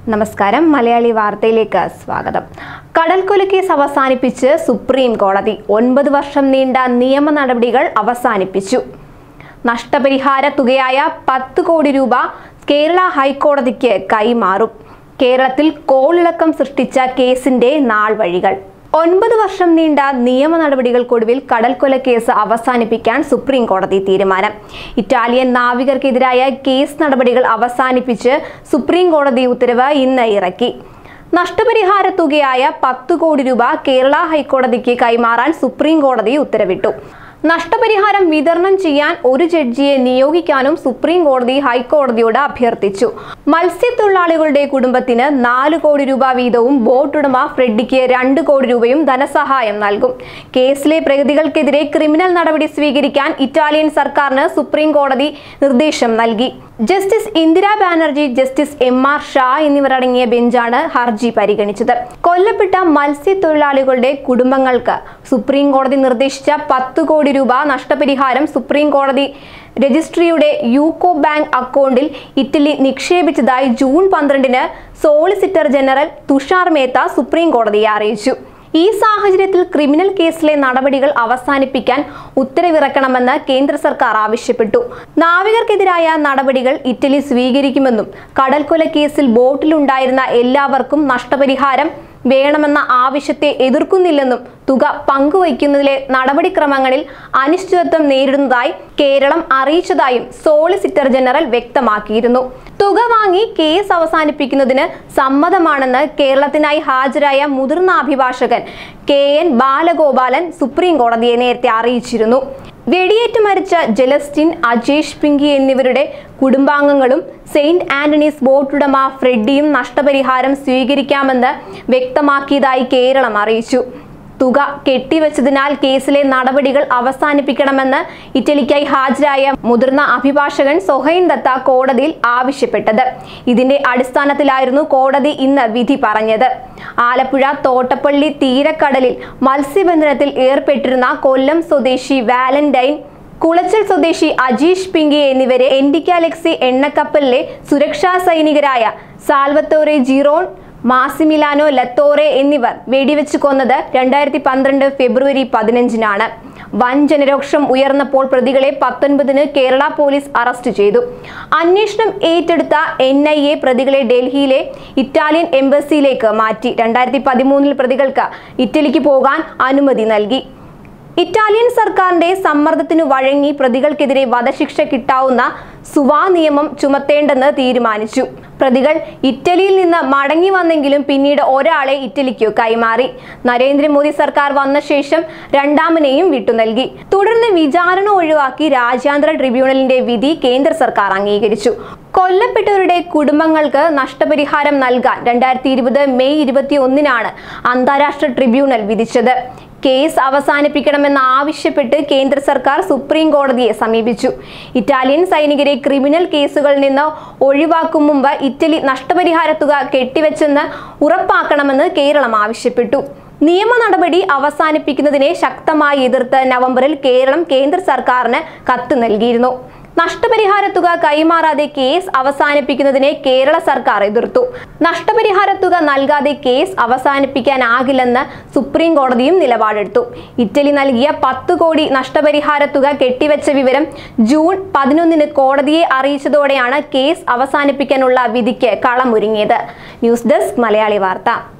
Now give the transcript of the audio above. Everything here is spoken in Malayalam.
നമസ്കാരം മലയാളി വാർത്തയിലേക്ക് സ്വാഗതം കടൽക്കൊല കേസ് അവസാനിപ്പിച്ച് സുപ്രീം കോടതി ഒൻപത് വർഷം നീണ്ട നിയമ നടപടികൾ അവസാനിപ്പിച്ചു നഷ്ടപരിഹാര തുകയായ പത്ത് കോടി രൂപ കേരള ഹൈക്കോടതിക്ക് കൈമാറും കേരളത്തിൽ കോളിളക്കം സൃഷ്ടിച്ച കേസിന്റെ നാൾ വഴികൾ ഒൻപത് വർഷം നീണ്ട നിയമ നടപടികൾക്കൊടുവിൽ കടൽക്കൊല കേസ് അവസാനിപ്പിക്കാൻ സുപ്രീം കോടതി തീരുമാനം ഇറ്റാലിയൻ നാവികർക്കെതിരായ കേസ് നടപടികൾ അവസാനിപ്പിച്ച് സുപ്രീം കോടതി ഉത്തരവ് ഇന്ന് ഇറക്കി നഷ്ടപരിഹാര തുകയായ പത്ത് കോടി രൂപ കേരള ഹൈക്കോടതിക്ക് കൈമാറാൻ സുപ്രീം കോടതി ഉത്തരവിട്ടു നഷ്ടപരിഹാരം വിതരണം ചെയ്യാൻ ഒരു ജഡ്ജിയെ നിയോഗിക്കാനും സുപ്രീം കോടതി ഹൈക്കോടതിയോട് അഭ്യർത്ഥിച്ചു മത്സ്യത്തൊഴിലാളികളുടെ കുടുംബത്തിന് നാല് കോടി രൂപ വീതവും ബോട്ടുടമ ഫ്രെഡിക്ക് രണ്ട് കോടി രൂപയും ധനസഹായം നൽകും കേസിലെ പ്രതികൾക്കെതിരെ ക്രിമിനൽ നടപടി സ്വീകരിക്കാൻ ഇറ്റാലിയൻ സർക്കാരിന് സുപ്രീം കോടതി നിർദ്ദേശം നൽകി justice Indira Banerjee justice M R Shah എന്നിവർ അടങ്ങിയ ബെഞ്ചാണ് ഹർജി പരിഗണിച്ചത് കൊല്ലപ്പെട്ട മത്സ്യത്തൊഴിലാളികളുടെ കുടുംബങ്ങൾക്ക് സുപ്രീം കോടതി നിർദ്ദേശിച്ച പത്ത് കോടി രൂപ നഷ്ടപരിഹാരം സുപ്രീം കോടതി രജിസ്ട്രിയുടെ യൂക്കോ ബാങ്ക് അക്കൗണ്ടിൽ ഇറ്റലി നിക്ഷേപിച്ചതായി ജൂൺ പന്ത്രണ്ടിന് solicitor general Tushar Mehta supreme കോടതിയെ അറിയിച്ചു ഈ സാഹചര്യത്തിൽ ക്രിമിനൽ കേസിലെ നടപടികൾ അവസാനിപ്പിക്കാൻ ഉത്തരവിറക്കണമെന്ന് കേന്ദ്ര സർക്കാർ ആവശ്യപ്പെട്ടു നാവികർക്കെതിരായ നടപടികൾ ഇറ്റലി സ്വീകരിക്കുമെന്നും കടൽക്കൊല കേസിൽ ബോട്ടിലുണ്ടായിരുന്ന എല്ലാവർക്കും നഷ്ടപരിഹാരം വേണമെന്ന ആവശ്യത്തെ എതിർക്കുന്നില്ലെന്നും തുക പങ്കുവയ്ക്കുന്നതിലെ നടപടിക്രമങ്ങളിൽ അനിശ്ചിതത്വം നേരിടുന്നതായി കേരളം അറിയിച്ചതായും സോളിസിറ്റർ ജനറൽ വ്യക്തമാക്കിയിരുന്നു തുക വാങ്ങി കേസ് അവസാനിപ്പിക്കുന്നതിന് സമ്മതമാണെന്ന് കേരളത്തിനായി ഹാജരായ മുതിർന്ന അഭിഭാഷകൻ കെ എൻ ബാലഗോപാലൻ സുപ്രീം കോടതിയെ നേരത്തെ അറിയിച്ചിരുന്നു വെടിയേറ്റ് മരിച്ച ജലസ്റ്റിൻ അജേഷ് പിങ്കി എന്നിവരുടെ കുടുംബാംഗങ്ങളും സെയിന്റ് ആന്റണീസ് ബോട്ടുടമ ഫ്രെഡിയും നഷ്ടപരിഹാരം സ്വീകരിക്കാമെന്ന് വ്യക്തമാക്കിയതായി കേരളം അറിയിച്ചു തുക കെട്ടിവെച്ചതിനാൽ കേസിലെ നടപടികൾ അവസാനിപ്പിക്കണമെന്ന് ഇറ്റലിക്കായി ഹാജരായ മുതിർന്ന അഭിഭാഷകൻ സൊഹൈൻ ദത്ത കോടതിയിൽ ആവശ്യപ്പെട്ടത് ഇതിന്റെ അടിസ്ഥാനത്തിലായിരുന്നു കോടതി ഇന്ന് വിധി പറഞ്ഞത് ആലപ്പുഴ തോട്ടപ്പള്ളി തീരക്കടലിൽ മത്സ്യബന്ധനത്തിൽ ഏർപ്പെട്ടിരുന്ന കൊല്ലം സ്വദേശി വാലന്റൈൻ കുളച്ചൽ സ്വദേശി അജീഷ് പിങ്കി എന്നിവരെ എൻഡിക്കാലക്സി എണ്ണക്കപ്പലിലെ സുരക്ഷാ സൈനികരായ സാൽവത്തോറെ ജീറോൺ മാസിമിലാനോ ലത്തോറെ എന്നിവർ വെടിവെച്ച് കൊന്നത് രണ്ടായിരത്തി പന്ത്രണ്ട് ഫെബ്രുവരി പതിനഞ്ചിനാണ് വൻ ജനരോക്ഷം ഉയർന്നപ്പോൾ പ്രതികളെ പത്തൊൻപതിന് കേരള പോലീസ് അറസ്റ്റ് ചെയ്തു അന്വേഷണം ഏറ്റെടുത്ത എൻ ഐ എ പ്രതികളെ ഡൽഹിയിലെ ഇറ്റാലിയൻ എംബസിയിലേക്ക് മാറ്റി രണ്ടായിരത്തി പതിമൂന്നിൽ പ്രതികൾക്ക് ഇറ്റലിക്ക് പോകാൻ അനുമതി നൽകി ഇറ്റാലിയൻ സർക്കാരിന്റെ സമ്മർദ്ദത്തിനു വഴങ്ങി പ്രതികൾക്കെതിരെ വധശിക്ഷ കിട്ടാവുന്ന സുവാ നിയമം ചുമത്തേണ്ടെന്ന് തീരുമാനിച്ചു പ്രതികൾ ഇറ്റലിയിൽ നിന്ന് മടങ്ങി വന്നെങ്കിലും പിന്നീട് ഒരാളെ ഇറ്റലിക്ക് കൈമാറി നരേന്ദ്രമോദി സർക്കാർ വന്ന ശേഷം രണ്ടാമനെയും വിട്ടു നൽകി തുടർന്ന് വിചാരണ ഒഴിവാക്കി രാജ്യാന്തര ട്രിബ്യൂണലിന്റെ വിധി കേന്ദ്ര സർക്കാർ അംഗീകരിച്ചു കൊല്ലപ്പെട്ടവരുടെ കുടുംബങ്ങൾക്ക് നഷ്ടപരിഹാരം നൽകാൻ രണ്ടായിരത്തി ഇരുപത് മെയ് ഇരുപത്തി ഒന്നിനാണ് അന്താരാഷ്ട്ര ട്രിബ്യൂണൽ വിധിച്ചത് കേസ് അവസാനിപ്പിക്കണമെന്ന് ആവശ്യപ്പെട്ട് കേന്ദ്ര സർക്കാർ സുപ്രീം കോടതിയെ സമീപിച്ചു ഇറ്റാലിയൻ സൈനികരെ ക്രിമിനൽ കേസുകളിൽ നിന്ന് ഒഴിവാക്കും മുമ്പ് ഇറ്റലി നഷ്ടപരിഹാര തുക കെട്ടിവെച്ചെന്ന് ഉറപ്പാക്കണമെന്ന് കേരളം ആവശ്യപ്പെട്ടു നിയമ നടപടി അവസാനിപ്പിക്കുന്നതിനെ ശക്തമായി എതിർത്ത് നവംബറിൽ കേരളം കേന്ദ്ര സർക്കാരിന് കത്ത് നൽകിയിരുന്നു നഷ്ടപരിഹാര തുക കൈമാറാതെ കേസ് അവസാനിപ്പിക്കുന്നതിനെ കേരള സർക്കാർ എതിർത്തു നഷ്ടപരിഹാര തുക നൽകാതെ കേസ് അവസാനിപ്പിക്കാനാകില്ലെന്ന് സുപ്രീം കോടതിയും നിലപാടെടുത്തു ഇറ്റലി നൽകിയ പത്ത് കോടി നഷ്ടപരിഹാര തുക കെട്ടിവെച്ച വിവരം ജൂൺ പതിനൊന്നിന് കോടതിയെ അറിയിച്ചതോടെയാണ് കേസ് അവസാനിപ്പിക്കാനുള്ള വിധിക്ക് കളമൊരുങ്ങിയത് ന്യൂസ് ഡെസ്ക് മലയാളി വാർത്ത